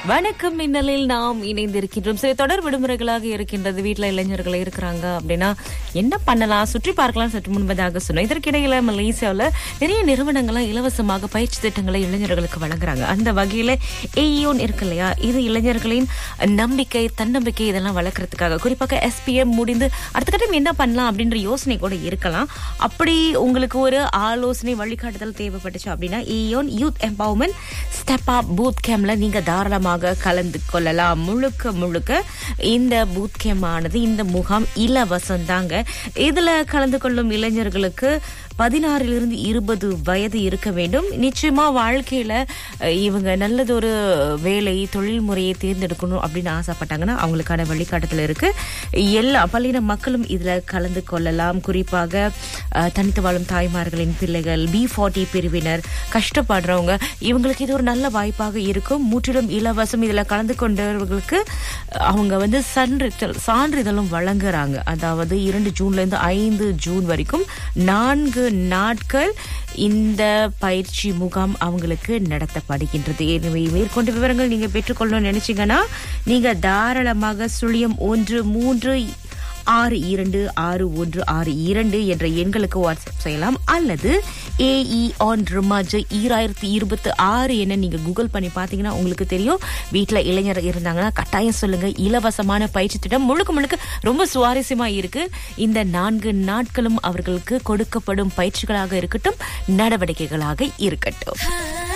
வணக்கம் மின்னலில் நாம் இணைந்திருக்கின்றோம் சரி தொடர் விடுமுறைகளாக இருக்கின்றது வீட்டுல இளைஞர்கள் இருக்கிறாங்க அப்படின்னா என்ன பண்ணலாம் சுற்றி பார்க்கலாம் சற்று முன்பதாக சொன்னோம் இதற்கிடையில மலேசியாவில் நிறைய நிறுவனங்கள்லாம் இலவசமாக பயிற்சி திட்டங்களை இளைஞர்களுக்கு வழங்குறாங்க அந்த வகையில ஏயோன் இருக்கு இல்லையா இது இளைஞர்களின் நம்பிக்கை தன்னம்பிக்கை இதெல்லாம் வளர்க்கறதுக்காக குறிப்பாக எஸ்பிஎம் முடிந்து அடுத்த கட்டம் என்ன பண்ணலாம் அப்படின்ற யோசனை கூட இருக்கலாம் அப்படி உங்களுக்கு ஒரு ஆலோசனை வழிகாட்டுதல் தேவைப்பட்டுச்சு அப்படின்னா Aeon youth empowerment step up booth கேம்ப்ல நீங்க தாராளமாக கலந்து கொள்ளலாம் முழுக்க முழுக்க இந்த பூத் கேம்ப் ஆனது இந்த முகாம் இலவசம் தாங்க இதுல கலந்து கொள்ளும் இளைஞர்களுக்கு பதினாறிலிருந்து இருபது வயது இருக்க வேண்டும் நிச்சயமா வாழ்க்கையில அஹ், இவங்க நல்லதொரு வேலை தொழில் முறையை தேர்ந்தெடுக்கணும் அப்படின்னு ஆசைப்பட்டாங்கன்னா அவங்களுக்கான வழிகாட்டுதல் இருக்கு எல்லா பள்ளியின மக்களும் இதுல கலந்து கொள்ளலாம் குறிப்பாக அஹ், தனித்து வாழும் தாய்மார்களின் பிள்ளைகள் பி ஃபார்ட்டி பிரிவினர் கஷ்டப்படுறவங்க இவங்களுக்கு இது ஒரு நல்ல வாய்ப்பாக இருக்கும் முற்றிலும் இலவசம் இதுல கலந்து கொண்டவர்களுக்கு அவங்க வந்து சான்றிதழ் சான்றிதழும் வழங்குறாங்க அதாவது இரண்டு ஜூன்ல இருந்து ஐந்து ஜூன் வரைக்கும் நான்கு நாட்கள் இந்த பயிற்சி முகாம் அவங்களுக்கு நடத்தப்படுகின்றது எனவே மேற்கொண்டு விவரங்கள் நீங்க பெற்றுக்கொள்ளணும்னு நினைச்சீங்கன்னா நீங்க தாராளமாக சுழியம் ஒன்று மூன்று ஆறு இரண்டு ஆறு ஒன்று ஆறு இரண்டு என்ற எண்களுக்கு வாட்ஸ்அப் செய்யலாம் அல்லது ஏஇ ஆன் ரிமாஜ் ஈராயிரத்தி இருபத்தி ஆறு என நீங்க கூகுள் பண்ணி பாத்தீங்கன்னா உங்களுக்கு தெரியும் வீட்டுல இளைஞர் இருந்தாங்கன்னா கட்டாயம் சொல்லுங்க இலவசமான பயிற்சி திட்டம் முழுக்க முழுக்க ரொம்ப சுவாரஸ்யமா இருக்கு இந்த நான்கு நாட்களும் அவர்களுக்கு கொடுக்கப்படும் பயிற்சிகளாக இருக்கட்டும் நடவடிக்கைகளாக இருக்கட்டும்